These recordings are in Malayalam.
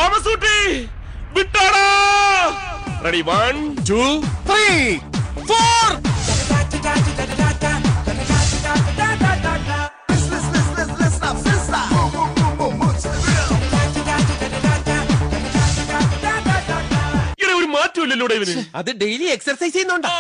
തോമസ് കുട്ടി വിട്ടാടാ ready one two three four ഇങ്ങനെ ഒരു മാറ്റമില്ലല്ലോ ഇവന് അത് ഡെയിലി എക്സർസൈസ് ചെയ്യുന്നുണ്ടോ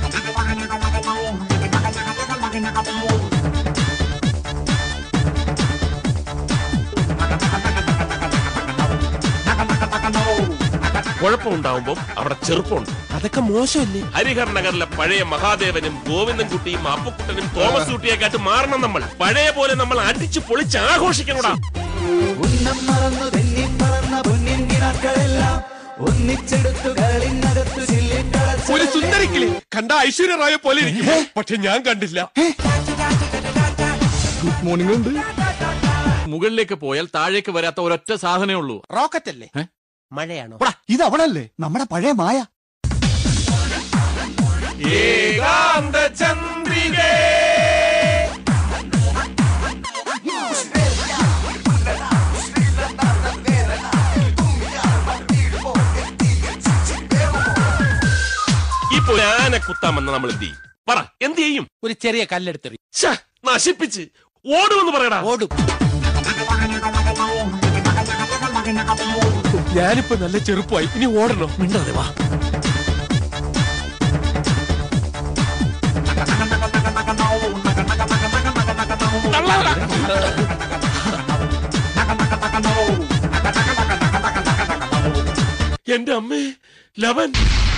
കുഴപ്പമുണ്ടാവുമ്പോ അവിടെ ചെറുപ്പമുണ്ട് അതൊക്കെ മോശമല്ലേ ഹരിഹർ നഗറിലെ പഴയ മഹാദേവനും ഗോവിന്ദൻകുട്ടിയും അപ്പുക്കുട്ടനും തോമസ് കുട്ടിയൊക്കെ മാറണം നമ്മൾ പഴയ പോലെ നമ്മൾ അടിച്ചു പൊളിച്ച് ആഘോഷിക്കണോടാ ഉന്നം മറന്നു തെന്നി പറന്ന പൊന്നിൻ കിണക്കളെല്ലാം ഒന്നിച്ചെടുത്തു കളിനകത്തു ചില്ലിക്കളച്ച ഒരു സുന്ദരിക്കിളി കണ്ട ഐശ്വര്യ റായ പോലെ ഇരിക്കും പക്ഷെ ഞാൻ കണ്ടില്ല ഗുഡ് മോർണിംഗ് ഉണ്ട് മുകളിലേക്ക് പോയാൽ താഴേക്ക് വരാത്ത ഒരൊറ്റ സാധനമേ ഉള്ളൂ റോക്കറ്റ് അല്ലേ ഏ? മഴയാണോ ഇത് അവളല്ലേ നമ്മുടെ പഴയ മായ ഏകാന്ത ചന്ദ്രികേ ഇപ്പൊ ആന കുത്താമെന്ന് നമ്മൾ എന്ത് ചെയ്യും പറ എന്ത് ചെയ്യും ഒരു ചെറിയ കല്ലെടുത്തെറി ശ്ശ, നശിപ്പിച്ച് ഓടുമെന്ന് പറയടാ ഓടും ഞാനിപ്പോ നല്ല ചെറുപ്പമായി ഇനി ഓടണോ മിണ്ടാതെ വാ എന്റെ അമ്മേ ലവൻ